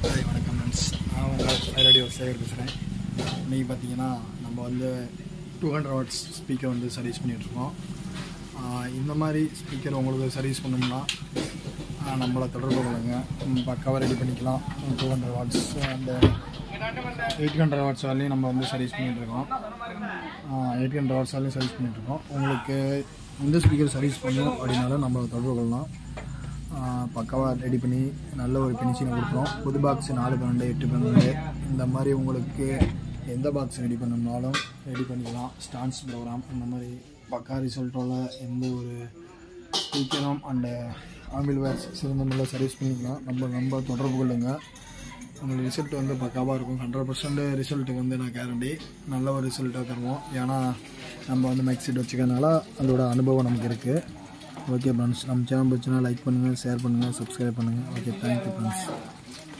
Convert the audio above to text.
hi வணக்கம் friends நான் உங்கள் ரேடியோ சேகர் பேசுகிறேன் இன்றைக்கி பார்த்தீங்கன்னா நம்ம வந்து டூ ஹண்ட்ரட் வாட்ஸ் ஸ்பீக்கர் வந்து சர்வீஸ் பண்ணிகிட்ருக்கோம் இந்த மாதிரி ஸ்பீக்கர் உங்களுக்கு சர்வீஸ் பண்ணோம்னா ஆஹ் நம்மளை தொடர்பு கொள்ளுங்க ம், பக்காவாக ரெடி பண்ணிக்கலாம் டூ ஹண்ட்ரட் வாட்ஸ் அந்த எயிட் ஹண்ட்ரட் வாட்ஸ் வரலையும் நம்ம வந்து சர்வீஸ் பண்ணிகிட்ருக்கோம் எயிட் ஹண்ட்ரட் வாட்ஸ் வரலையும் சர்வீஸ் பண்ணிகிட்ருக்கோம் உங்களுக்கு இந்த ஸ்பீக்கர் சர்வீஸ் பண்ணணும் அப்படின்னாலும் நம்மளை தொடர்பு கொள்ளலாம் பக்காவாக ரெடி பண்ணி நல்ல ஒரு ஃபினிஷிங் கொடுக்குறோம் புது பாக்ஸ் நாலு பன்னெண்டு எட்டு பன்னெண்டு இந்த மாதிரி உங்களுக்கு எந்த பாக்ஸ் ரெடி பண்ணணும்னாலும் ரெடி பண்ணிக்கலாம் ஸ்டான்ஸ் ப்ரோக்ராம் இந்த மாதிரி பக்கா ரிசல்ட்டோட எந்த ஒரு ஸ்பீக்கரும் அண்டு ஆம்பிள் வேர்ஸ் சிறந்த முறையில் சர்வீஸ் பண்ணிக்கலாம் நம்ம நம்ம தொடர்பு கொள்ளுங்க உங்களுக்கு ரிசல்ட் வந்து பக்காவாக இருக்கும் ஹண்ட்ரட் பர்சன்ட் ரிசல்ட்டுக்கு வந்து நான் கேரண்டி நல்ல ஒரு ரிசல்ட்டாக தருவோம் ஏன்னா நம்ம வந்து மைக் செட் வச்சுக்கறனால அதோட அனுபவம் நமக்கு இருக்குது ஓகே ஃப்ரெண்ட்ஸ் நம்ம சேனல் பிடிச்சினா லைக் பண்ணுங்கள் ஷேர் பண்ணுங்கள் சப்ஸ்கிரைப் பண்ணுங்கள் ஓகே தேங்க்யூ ஃப்ரெண்ட்ஸ்